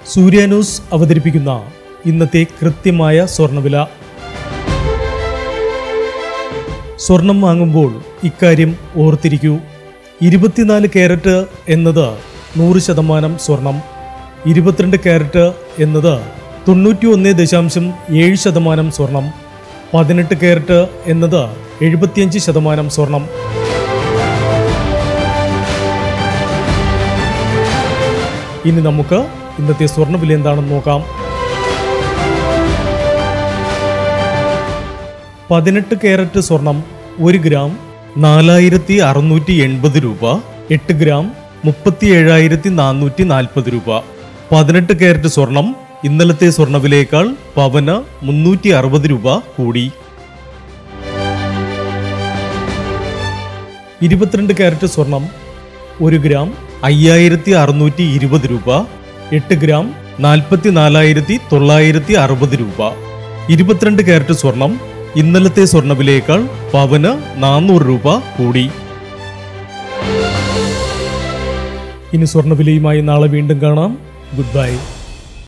സൂര്യ news അവതരിപ്പിക്കുന്ന ഇന്നത്തെ കൃത്യമായ സ്വർണ്ണവില സ്വർണം വാങ്ങുമ്പോൾ ഇക്കാര്യം ഓർത്തിരിക്കൂ ഇരുപത്തിനാല് ക്യാരറ്റ് എന്നത് നൂറ് ശതമാനം സ്വർണം ഇരുപത്തിരണ്ട് ക്യാരറ്റ് എന്നത് തൊണ്ണൂറ്റി ഒന്ന് ദശാംശം ഏഴ് ശതമാനം സ്വർണം പതിനെട്ട് ക്യാരറ്റ് എന്നത് എഴുപത്തിയഞ്ച് ശതമാനം സ്വർണം ഇനി നമുക്ക് ഇന്നത്തെ സ്വർണ്ണവില എന്താണെന്ന് നോക്കാം പതിനെട്ട് ക്യാരറ്റ് സ്വർണം ഒരു ഗ്രാം നാലായിരത്തി അറുന്നൂറ്റി എൺപത് രൂപ എട്ട് ഗ്രാം മുപ്പത്തി ഏഴായിരത്തി നാനൂറ്റി നാൽപ്പത് രൂപ പതിനെട്ട് ക്യാരറ്റ് സ്വർണം ഇന്നലത്തെ സ്വർണ്ണവിലയേക്കാൾ പവന് മുന്നൂറ്റി അറുപത് രൂപ കൂടി ഇരുപത്തിരണ്ട് ക്യാരറ്റ് സ്വർണം ഒരു ഗ്രാം അയ്യായിരത്തി അറുന്നൂറ്റി ഇരുപത് രൂപ എട്ട് ഗ്രാം നാൽപ്പത്തി നാലായിരത്തി തൊള്ളായിരത്തി അറുപത് രൂപ ഇരുപത്തിരണ്ട് ക്യാരറ്റ് സ്വർണം ഇന്നലത്തെ സ്വർണ്ണവിലയേക്കാൾ പവന് നാനൂറ് രൂപ കൂടി ഇനി സ്വർണ്ണവിലയുമായി നാളെ വീണ്ടും കാണാം ഗുഡ് ബൈ